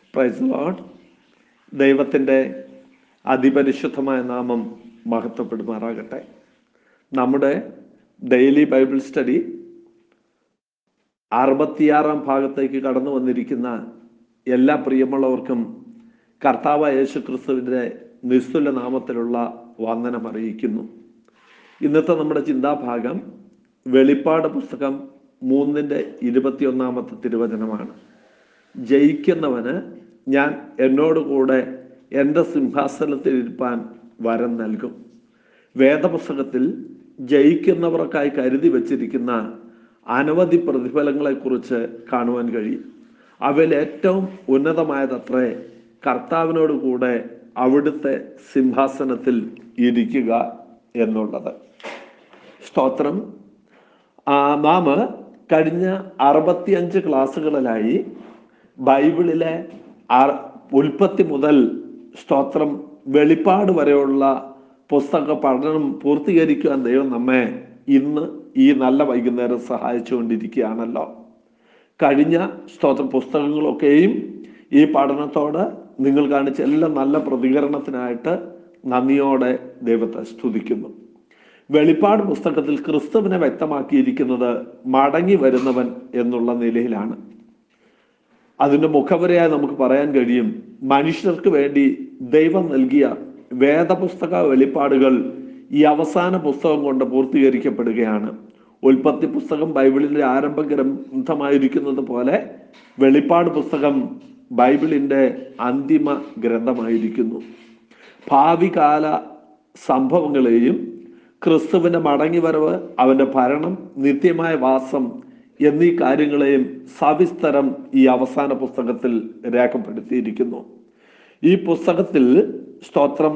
price load ദൈവത്തിൻ്റെ അതിപരിശുദ്ധമായ നാമം മഹത്വപ്പെടുമാറാകട്ടെ നമ്മുടെ ഡെയിലി ബൈബിൾ സ്റ്റഡി അറുപത്തിയാറാം ഭാഗത്തേക്ക് കടന്നു വന്നിരിക്കുന്ന എല്ലാ പ്രിയമുള്ളവർക്കും കർത്താവ് യേശു ക്രിസ്തുവിൻ്റെ നിസ്തുല നാമത്തിലുള്ള വന്ദനം അറിയിക്കുന്നു ഇന്നത്തെ നമ്മുടെ ചിന്താഭാഗം വെളിപ്പാട് പുസ്തകം മൂന്നിൻ്റെ ഇരുപത്തിയൊന്നാമത്തെ തിരുവചനമാണ് ജയിക്കുന്നവന് ഞാൻ എന്നോട് കൂടെ എൻ്റെ സിംഹാസനത്തിൽ ഇരിപ്പാൻ വരം നൽകും വേദപുസ്തകത്തിൽ ജയിക്കുന്നവർക്കായി കരുതി വച്ചിരിക്കുന്ന അനവധി പ്രതിഫലങ്ങളെക്കുറിച്ച് കാണുവാൻ കഴിയും അവയിൽ ഏറ്റവും ഉന്നതമായതത്രേ കർത്താവിനോട് കൂടെ അവിടുത്തെ സിംഹാസനത്തിൽ ഇരിക്കുക എന്നുള്ളത് സ്തോത്രം ആ, നാം കഴിഞ്ഞ അറുപത്തിയഞ്ച് ക്ലാസ്സുകളിലായി ബൈബിളിലെ ആ- ഉൽപ്പത്തി മുതൽ സ്തോത്രം വെളിപ്പാട് വരെയുള്ള പുസ്തക പഠനം പൂർത്തീകരിക്കുവാൻ ദൈവം നമ്മെ ഇന്ന് ഈ നല്ല വൈകുന്നേരം സഹായിച്ചുകൊണ്ടിരിക്കുകയാണല്ലോ കഴിഞ്ഞ സ്തോത്ര പുസ്തകങ്ങളൊക്കെയും ഈ പഠനത്തോട് നിങ്ങൾ കാണിച്ച എല്ലാ നല്ല പ്രതികരണത്തിനായിട്ട് നന്ദിയോടെ ദൈവത്തെ സ്തുതിക്കുന്നു വെളിപ്പാട് പുസ്തകത്തിൽ ക്രിസ്തുവിനെ വ്യക്തമാക്കിയിരിക്കുന്നത് മടങ്ങി വരുന്നവൻ എന്നുള്ള നിലയിലാണ് അതിന്റെ മുഖവരയായി നമുക്ക് പറയാൻ കഴിയും മനുഷ്യർക്ക് വേണ്ടി ദൈവം നൽകിയ വേദപുസ്തക വെളിപ്പാടുകൾ ഈ അവസാന പുസ്തകം കൊണ്ട് പൂർത്തീകരിക്കപ്പെടുകയാണ് ഉൽപ്പത്തി പുസ്തകം ബൈബിളിന്റെ ആരംഭ ഗ്രന്ഥമായിരിക്കുന്നത് പോലെ വെളിപ്പാട് പുസ്തകം ബൈബിളിന്റെ അന്തിമ ഗ്രന്ഥമായിരിക്കുന്നു ഭാവി കാല സംഭവങ്ങളെയും ക്രിസ്തുവിന്റെ മടങ്ങിവരവ് അവന്റെ ഭരണം നിത്യമായ വാസം എന്നീ കാര്യങ്ങളെയും സവിസ്തരം ഈ അവസാന പുസ്തകത്തിൽ രേഖപ്പെടുത്തിയിരിക്കുന്നു ഈ പുസ്തകത്തിൽ സ്തോത്രം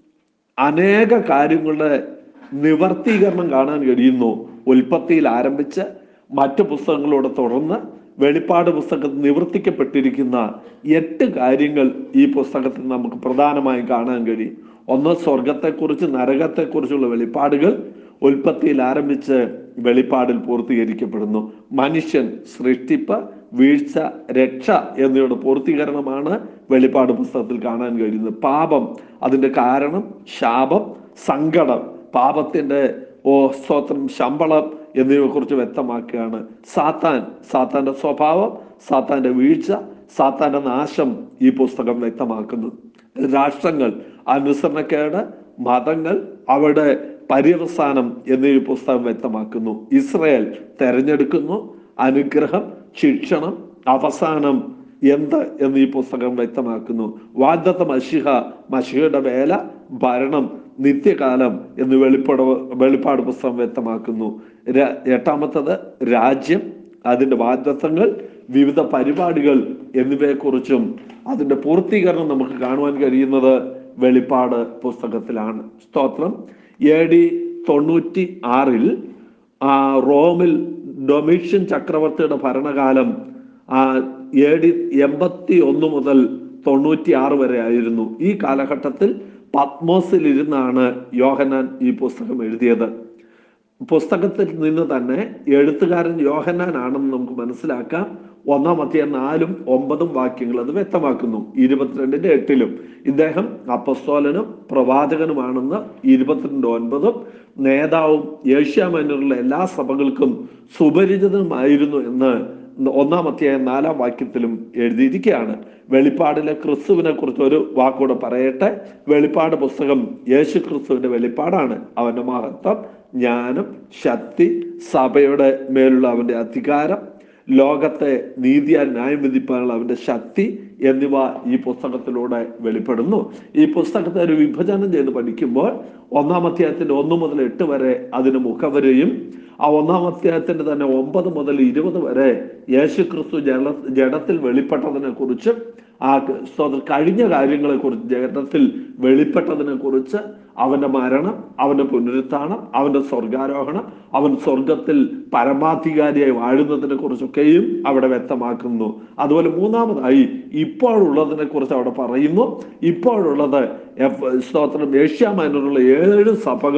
അനേക കാര്യങ്ങളുടെ നിവർത്തീകരണം കാണാൻ കഴിയുന്നു ഉൽപ്പത്തിയിൽ ആരംഭിച്ച് മറ്റു പുസ്തകങ്ങളോട് തുടർന്ന് വെളിപ്പാട് പുസ്തകത്തിൽ നിവർത്തിക്കപ്പെട്ടിരിക്കുന്ന എട്ട് കാര്യങ്ങൾ ഈ പുസ്തകത്തിൽ നമുക്ക് പ്രധാനമായും കാണാൻ കഴിയും ഒന്ന് സ്വർഗത്തെക്കുറിച്ച് നരകത്തെക്കുറിച്ചുള്ള വെളിപ്പാടുകൾ ഉൽപ്പത്തിയിൽ ആരംഭിച്ച് വെളിപ്പാടിൽ പൂർത്തീകരിക്കപ്പെടുന്നു മനുഷ്യൻ സൃഷ്ടിപ്പ് വീഴ്ച രക്ഷ എന്നിവയുടെ പൂർത്തീകരണമാണ് വെളിപ്പാട് പുസ്തകത്തിൽ കാണാൻ കഴിയുന്നത് പാപം അതിന്റെ കാരണം ശാപം സങ്കടം പാപത്തിന്റെ ഓ സ്തോത്രം ശമ്പളം എന്നിവയെ കുറിച്ച് വ്യക്തമാക്കുകയാണ് സാത്താൻ സാത്താന്റെ സ്വഭാവം സാത്താന്റെ വീഴ്ച സാത്താന്റെ നാശം ഈ പുസ്തകം വ്യക്തമാക്കുന്നു രാഷ്ട്രങ്ങൾ അനുസരണക്കേട് മതങ്ങൾ അവരുടെ പര്യവസാനം എന്നീ പുസ്തകം വ്യക്തമാക്കുന്നു ഇസ്രയേൽ തെരഞ്ഞെടുക്കുന്നു അനുഗ്രഹം ശിക്ഷണം അവസാനം എന്ത് എന്ന് ഈ പുസ്തകം വ്യക്തമാക്കുന്നു വാഗ്ദത്ത മഷിഹ മഷിഹയുടെ വേല ഭരണം നിത്യകാലം എന്ന് വെളിപ്പാട് വെളിപ്പാട് പുസ്തകം വ്യക്തമാക്കുന്നു ര- എട്ടാമത്തത് രാജ്യം അതിന്റെ വാഗ്ദത്തങ്ങൾ വിവിധ പരിപാടികൾ എന്നിവയെക്കുറിച്ചും അതിന്റെ പൂർത്തീകരണം നമുക്ക് കാണുവാൻ കഴിയുന്നത് വെളിപ്പാട് പുസ്തകത്തിലാണ് സ്തോത്രം എ ഡി തൊണ്ണൂറ്റി ആറിൽ ആ, റോമിൽ ഡൊമിഷ്യൻ ചക്രവർത്തിയുടെ ഭരണകാലം ആ, എ ഡി എൺപത്തി ഒന്ന് മുതൽ തൊണ്ണൂറ്റി ആറ് വരെ ആയിരുന്നു ഈ കാലഘട്ടത്തിൽ പത്മോസിൽ ഇരുന്നാണ് യോഹനാൻ ഈ പുസ്തകം എഴുതിയത് പുസ്തകത്തിൽ നിന്ന് തന്നെ എഴുത്തുകാരൻ യോഹന്നാൻ ആണെന്ന് നമുക്ക് മനസ്സിലാക്കാം ഒന്നാം അധ്യായം നാലും ഒമ്പതും വാക്യങ്ങൾ അത് വ്യക്തമാക്കുന്നു ഇരുപത്തിരണ്ടിന്റെ എട്ടിലും ഇദ്ദേഹം അപ്പസ്തോലനും പ്രവാചകനുമാണെന്ന് ഇരുപത്തിരണ്ട് ഒൻപതും നേതാവും ഏഷ്യ മൈനറിലെ എല്ലാ സഭകൾക്കും സുപരിചിതനുമായിരുന്നു എന്ന് ഒന്നാം അധ്യായം നാലാം വാക്യത്തിലും എഴുതിയിരിക്കുകയാണ് വെളിപ്പാടിലെ ക്രിസ്തുവിനെ കുറിച്ച് ഒരു വാക്കൂടെ പറയട്ടെ വെളിപ്പാട് പുസ്തകം യേശു ക്രിസ്തുവിന്റെ വെളിപ്പാടാണ് അവന്റെ മഹത്വം ജ്ഞാനം ശക്തി സഭയുടെ മേലുള്ള അവന്റെ അധികാരം ലോകത്തെ നീതിയാൽ ന്യായം വിധിപ്പാനുള്ള അവന്റെ ശക്തി എന്നിവ ഈ പുസ്തകത്തിലൂടെ വെളിപ്പെടുന്നു ഈ പുസ്തകത്തെ ഒരു വിഭജനം ചെയ്ത് പഠിക്കുമ്പോൾ ഒന്നാം അധ്യായത്തിന്റെ ഒന്ന് മുതൽ എട്ട് വരെ അതിന് മുഖവരയും ആ ഒന്നാം അധ്യായത്തിന്റെ തന്നെ ഒമ്പത് മുതൽ ഇരുപത് വരെ യേശു ക്രിസ്തു ജല ജഡത്തിൽ വെളിപ്പെട്ടതിനെ കുറിച്ചും ആ സ്തോത്രം കഴിഞ്ഞ കാര്യങ്ങളെ കുറിച്ച് ജഡത്തിൽ വെളിപ്പെട്ടതിനെ കുറിച്ച് അവന്റെ മരണം അവന്റെ പുനരുത്ഥാനം അവന്റെ സ്വർഗാരോഹണം അവൻ സ്വർഗത്തിൽ പരമാധികാരിയായി വാഴുന്നതിനെ കുറിച്ചൊക്കെയും അവിടെ വ്യക്തമാക്കുന്നു അതുപോലെ മൂന്നാമതായി ഇപ്പോഴുള്ളതിനെ കുറിച്ച് അവിടെ പറയുന്നു ഇപ്പോഴുള്ളത് എഫ്- സ്തോത്രം ഏഷ്യ മൈനറിലുള്ള ഏഴ് സഭകളും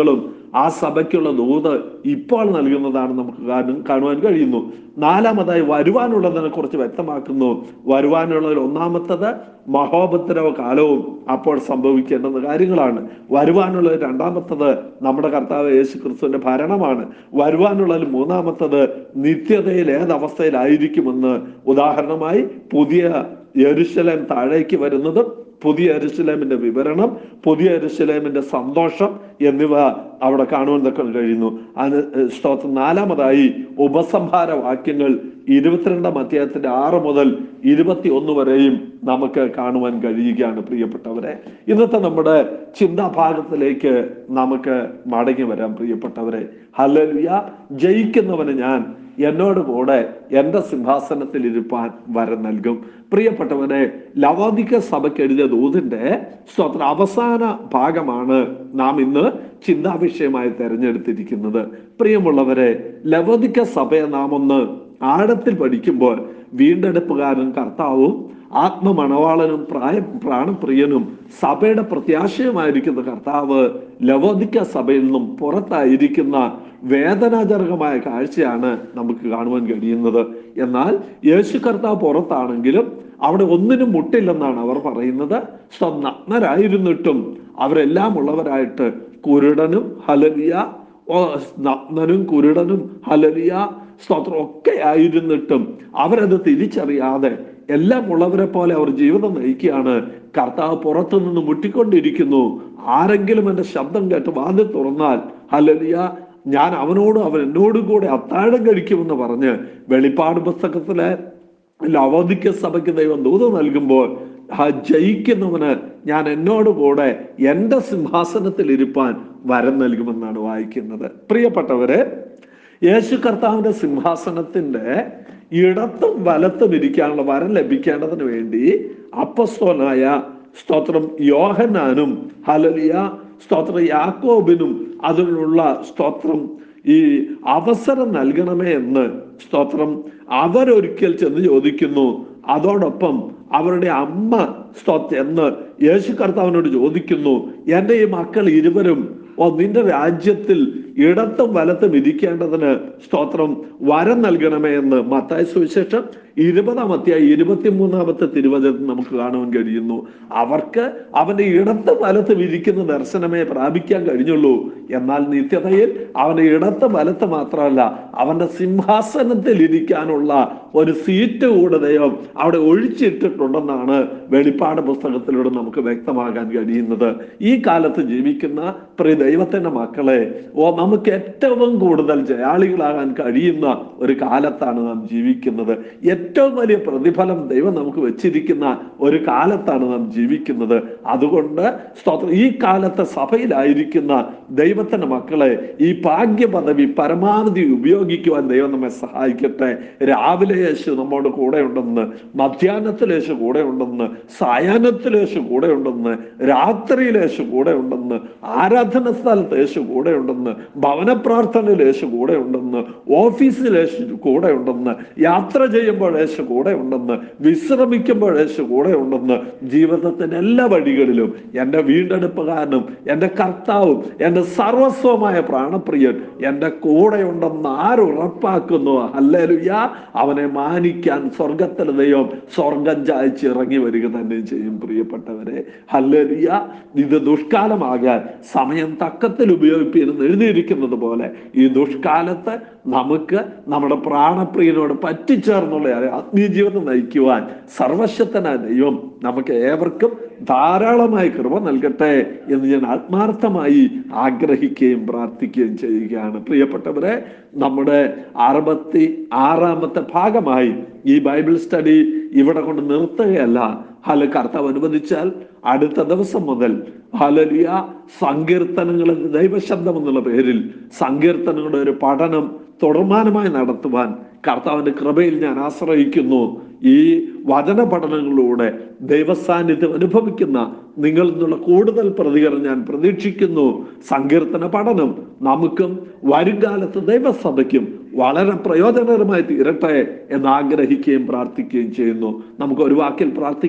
ആ സഭയ്ക്കുള്ള ദൂത് ഇപ്പോൾ നൽകുന്നതാണ് നമുക്ക് കാണും- കാണുവാൻ കഴിയുന്നു നാലാമതായി വരുവാനുള്ളതിനെ കുറിച്ച് വ്യക്തമാക്കുന്നു വരുവാനുള്ളതിൽ ഒന്നാമത്തത് മഹോപദ്രവ കാലവും അപ്പോൾ സംഭവിക്കേണ്ടുന്ന കാര്യങ്ങളാണ് വരുവാനുള്ളത് രണ്ടാമത്തത് നമ്മുടെ കർത്താവ് യേശു ക്രിസ്തുവിന്റെ ഭരണമാണ് വരുവാനുള്ളതിൽ മൂന്നാമത്തത് നിത്യതയിൽ ഏതവസ്ഥയിലായിരിക്കുമെന്ന് ഉദാഹരണമായി പുതിയ യെരുശലേം താഴേക്ക് വരുന്നതും പുതിയ എരുസലേമിന്റെ വിവരണം പുതിയ എരുസലേമിന്റെ സന്തോഷം എന്നിവ അവിടെ കാണുവാൻ തക്ക കഴിയുന്നു അതിന് സ്തോത്രം നാലാമതായി ഉപസംഹാര വാക്യങ്ങൾ ഇരുപത്തിരണ്ടാം അധ്യായത്തിന്റെ ആറ് മുതൽ ഇരുപത്തി ഒന്ന് വരെയും നമുക്ക് കാണുവാൻ കഴിയുകയാണ് പ്രിയപ്പെട്ടവരെ ഇന്നത്തെ നമ്മുടെ ചിന്താഭാഗത്തിലേക്ക് നമുക്ക് മടങ്ങി വരാം പ്രിയപ്പെട്ടവരെ ഹല്ലേലൂയ ജയിക്കുന്നവന് ഞാൻ എന്നോട് കൂടെ എന്റെ സിംഹാസനത്തിൽ ഇരുപ്പാൻ വരം നൽകും പ്രിയപ്പെട്ടവനെ ലവോദിക സഭയ്ക്ക് എഴുതിയ ദൂതിന്റെ സ്വത്ര അവസാന ഭാഗമാണ് നാം ഇന്ന് ചിന്താവിഷയമായി തെരഞ്ഞെടുത്തിരിക്കുന്നത് പ്രിയമുള്ളവരെ ലവോദിക സഭയെ നാം ഒന്ന് ആഴത്തിൽ പഠിക്കുമ്പോൾ വീണ്ടെടുപ്പുകാരൻ കർത്താവും ആത്മമണവാളനും പ്രായ പ്രാണപ്രിയനും സഭയുടെ പ്രത്യാശയുമായിരിക്കുന്ന കർത്താവ് ലവോദിക്ക സഭയിൽ നിന്നും പുറത്തായിരിക്കുന്ന വേദനാജനകമായ കാഴ്ചയാണ് നമുക്ക് കാണുവാൻ കഴിയുന്നത് എന്നാൽ യേശു കർത്താവ് പുറത്താണെങ്കിലും അവിടെ ഒന്നിനും മുട്ടില്ലെന്നാണ് അവർ പറയുന്നത് നഗ്നരായിരുന്നിട്ടും അവരെല്ലാം ഉള്ളവരായിട്ട് കുരുടനും ഹലലിയ ഓ, നഗ്നനും കുരുടനും ഹലലിയ സ്തോത്രം ഒക്കെ ആയിരുന്നിട്ടും അവരത് തിരിച്ചറിയാതെ എല്ലാം ഉള്ളവരെ പോലെ അവർ ജീവിതം നയിക്കുകയാണ് കർത്താവ് പുറത്തു നിന്ന് മുട്ടിക്കൊണ്ടിരിക്കുന്നു ആരെങ്കിലും എന്റെ ശബ്ദം കേട്ട് വാതിൽ തുറന്നാൽ ഹലലിയ ഞാൻ അവനോടും അവൻ എന്നോടും കൂടെ അത്താഴം കഴിക്കുമെന്ന് പറഞ്ഞ് വെളിപ്പാട് പുസ്തകത്തിലെ ലവോദിക്ക സഭയ്ക്ക് ദൈവം ദൂത് നൽകുമ്പോൾ ആ ജയിക്കുന്നവന് ഞാൻ എന്നോട് കൂടെ എന്റെ സിംഹാസനത്തിൽ ഇരുപ്പാൻ വരം നൽകുമെന്നാണ് വായിക്കുന്നത് പ്രിയപ്പെട്ടവരെ യേശു കർത്താവിന്റെ സിംഹാസനത്തിന്റെ ഇടത്തും വലത്തും ഇരിക്കാനുള്ള വരം ലഭിക്കേണ്ടതിന് വേണ്ടി അപ്പസ്തോനായ സ്തോത്രം യോഹനാനും ഹലലിയ സ്തോത്രം യാക്കോബിനും അതിനുള്ള സ്തോത്രം ഈ അവസരം നൽകണമേ എന്ന് സ്തോത്രം അവരൊരിക്കൽ ചെന്ന് ചോദിക്കുന്നു അതോടൊപ്പം അവരുടെ അമ്മ സ്തോത്ര എന്ന് യേശു കർത്താവിനോട് ചോദിക്കുന്നു എൻ്റെ ഈ മക്കൾ ഇരുവരും ഓ നിന്റെ രാജ്യത്തിൽ ഇടത്തും വലത്തും ഇരിക്കേണ്ടതിന് സ്തോത്രം വരം നൽകണമേ എന്ന് മത്തായ സുവിശേഷം ഇരുപതാം അധ്യായം ഇരുപത്തിമൂന്നാമത്തെ തിരുവചനത്തിൽ നമുക്ക് കാണുവാൻ കഴിയുന്നു അവർക്ക് അവന്റെ ഇടത്തും വലത്തും ഇരിക്കുന്ന ദർശനമേ പ്രാപിക്കാൻ കഴിഞ്ഞുള്ളൂ എന്നാൽ നിത്യതയിൽ അവന്റെ ഇടത്ത് വലത്ത് മാത്രമല്ല അവന്റെ സിംഹാസനത്തിൽ ഇരിക്കാനുള്ള ഒരു സീറ്റ് കൂടെ ദൈവം അവിടെ ഒഴിച്ചിട്ടിട്ടുണ്ടെന്നാണ് വെളിപ്പാട് പുസ്തകത്തിലൂടെ നമുക്ക് വ്യക്തമാകാൻ കഴിയുന്നത് ഈ കാലത്ത് ജീവിക്കുന്ന പ്രിയ ദൈവത്തിന്റെ മക്കളെ ഓ നമുക്ക് ഏറ്റവും കൂടുതൽ ജയാളികളാകാൻ കഴിയുന്ന ഒരു കാലത്താണ് നാം ജീവിക്കുന്നത് ഏറ്റവും വലിയ പ്രതിഫലം ദൈവം നമുക്ക് വെച്ചിരിക്കുന്ന ഒരു കാലത്താണ് നാം ജീവിക്കുന്നത് അതുകൊണ്ട് സ്തോത്രം ഈ കാലത്തെ സഭയിലായിരിക്കുന്ന ദൈവത്തിന്റെ മക്കളെ ഈ ഭാഗ്യ പദവി പരമാവധി ഉപയോഗിക്കുവാൻ ദൈവം നമ്മെ സഹായിക്കട്ടെ രാവിലെ യേശു നമ്മോട് കൂടെ ഉണ്ടെന്ന് മധ്യാഹ്നത്തിൽ യേശു കൂടെ ഉണ്ടെന്ന് സായാഹ്നത്തിൽ യേശു കൂടെ ഉണ്ടെന്ന് രാത്രിയിൽ യേശു കൂടെ ഉണ്ടെന്ന് ആരാധന സ്ഥലത്ത് യേശു കൂടെ ഉണ്ടെന്ന് ഭവന പ്രാർത്ഥനയിൽ യേശു കൂടെ ഉണ്ടെന്ന് ഓഫീസിൽ യേശു കൂടെ ഉണ്ടെന്ന് യാത്ര ചെയ്യുമ്പോൾ യേശു കൂടെ ഉണ്ടെന്ന് വിശ്രമിക്കുമ്പോൾ യേശു കൂടെ ഉണ്ടെന്ന് ജീവിതത്തിന്റെ എല്ലാ വഴികളിലും എൻ്റെ വീണ്ടെടുപ്പുകാരനും എൻ്റെ കർത്താവും എൻ്റെ സർവസ്വമായ പ്രാണപ്രിയൻ എൻ്റെ കൂടെ ഉണ്ടെന്ന് ആരുറപ്പാക്കുന്നു അല്ലേലുയ്യ അവനെ മാനിക്കാൻ സ്വർഗത്തിലെ ദൈവം സ്വർഗം ചായച്ച് ഇറങ്ങി വരിക തന്നെ ചെയ്യും പ്രിയപ്പെട്ടവരെ ഹല്ലേലുയ്യ ഇത് ദുഷ്കാലമാകാൻ സമയം തക്കത്തിൽ ഉപയോഗിപ്പിന്ന് എഴുതിയിരിക്കുന്നത് പോലെ ഈ ദുഷ്കാലത്ത് നമുക്ക് നമ്മുടെ പ്രാണപ്രിയനോട് പറ്റിച്ചേർന്നുള്ള ആത്മീയ ജീവിതം നയിക്കുവാൻ സർവശക്തനായ ദൈവം നമുക്ക് ഏവർക്കും ധാരാളമായി കൃപ നൽകട്ടെ എന്ന് ഞാൻ ആത്മാർത്ഥമായി ആഗ്രഹിക്കുകയും പ്രാർത്ഥിക്കുകയും ചെയ്യുകയാണ് പ്രിയപ്പെട്ടവരെ നമ്മുടെ അറുപത്തി ആറാമത്തെ ഭാഗമായി ഈ ബൈബിൾ സ്റ്റഡി ഇവിടെ കൊണ്ട് നിർത്തുകയല്ല ഹല കർത്താവ് അനുവദിച്ചാൽ അടുത്ത ദിവസം മുതൽ ഹലലിയ സങ്കീർത്തനങ്ങൾ ദൈവശബ്ദം എന്നുള്ള പേരിൽ സങ്കീർത്തനങ്ങളുടെ ഒരു പഠനം തുടർമാനമായി നടത്തുവാൻ കർത്താവിന്റെ കൃപയിൽ ഞാൻ ആശ്രയിക്കുന്നു ഈ വചന പഠനങ്ങളിലൂടെ ദൈവസാന്നിധ്യം അനുഭവിക്കുന്ന നിങ്ങളിൽ നിന്നുള്ള കൂടുതൽ പ്രതികരണം ഞാൻ പ്രതീക്ഷിക്കുന്നു സങ്കീർത്തന പഠനം നമുക്കും വരുംകാലത്ത് ദൈവസഭയ്ക്കും വളരെ പ്രയോജനകരമായി തീരട്ടെ എന്ന് ആഗ്രഹിക്കുകയും പ്രാർത്ഥിക്കുകയും ചെയ്യുന്നു നമുക്ക് ഒരു വാക്കിൽ പ്രാർത്ഥിക്കാം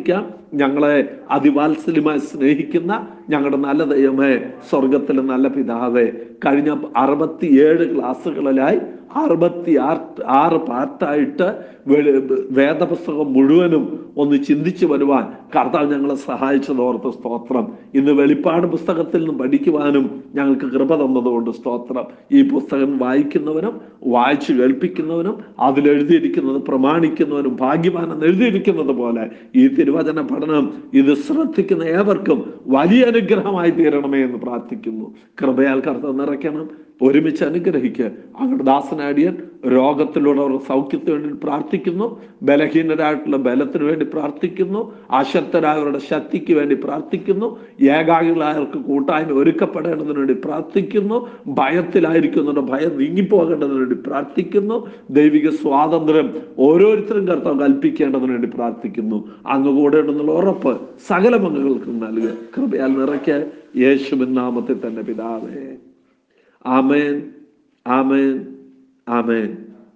ഞങ്ങളെ അതിവാത്സല്യമായി സ്നേഹിക്കുന്ന ഞങ്ങളുടെ നല്ല ദൈവമേ സ്വർഗത്തിലെ നല്ല പിതാവേ കഴിഞ്ഞ അറുപത്തിയേഴ് ക്ലാസ്സുകളിലായി അറുപത്തി ആറ് ആറ് പാർട്ടായിട്ട് വെളി- വേദപുസ്തകം മുഴുവനും ഒന്ന് ചിന്തിച്ചു വരുവാൻ കർത്താവ് ഞങ്ങളെ സഹായിച്ചത് ഓർത്ത് സ്തോത്രം ഇന്ന് വെളിപ്പാട് പുസ്തകത്തിൽ നിന്ന് പഠിക്കുവാനും ഞങ്ങൾക്ക് കൃപ തന്നതുകൊണ്ട് സ്തോത്രം ഈ പുസ്തകം വായിക്കുന്നവനും വായിച്ചു കേൾപ്പിക്കുന്നവനും അതിലെഴുതിയിരിക്കുന്നത് പ്രമാണിക്കുന്നവനും ഭാഗ്യവാനെന്ന് എഴുതിയിരിക്കുന്നത് പോലെ ഈ തിരുവചന പഠനം ഇത് ശ്രദ്ധിക്കുന്ന ഏവർക്കും വലിയ അനുഗ്രഹമായി തീരണമേ എന്ന് പ്രാർത്ഥിക്കുന്നു കൃപയാൽ കർത്താവ് നിറയ്ക്കണം ഒരുമിച്ച് അനുഗ്രഹിക്കുക അങ്ങയുടെ ദാസനാടിയൻ രോഗത്തിലുള്ളവർ സൗഖ്യത്തിന് വേണ്ടി പ്രാർത്ഥിക്കുന്നു ബലഹീനരായിട്ടുള്ള ബലത്തിന് വേണ്ടി പ്രാർത്ഥിക്കുന്നു അശക്തരായവരുടെ ശക്തിക്ക് വേണ്ടി പ്രാർത്ഥിക്കുന്നു ഏകാഗികളായവർക്ക് കൂട്ടായ്മ ഒരുക്കപ്പെടേണ്ടതിന് വേണ്ടി പ്രാർത്ഥിക്കുന്നു ഭയത്തിലായിരിക്കുന്നവരുടെ ഭയം നീങ്ങിപ്പോകേണ്ടതിന് വേണ്ടി പ്രാർത്ഥിക്കുന്നു ദൈവിക സ്വാതന്ത്ര്യം ഓരോരുത്തരും കർത്താവ് കൽപ്പിക്കേണ്ടതിന് വേണ്ടി പ്രാർത്ഥിക്കുന്നു അങ്ങ് കൂടെ ഉണ്ടെന്നുള്ള ഉറപ്പ് സകല മംഗൾക്കും നൽകുക കൃപയാൽ നിറയ്ക്കുക യേശുവിൻ നാമത്തിൽ തന്നെ പിതാവേ ആമേൻ ആമേൻ ആമേൻ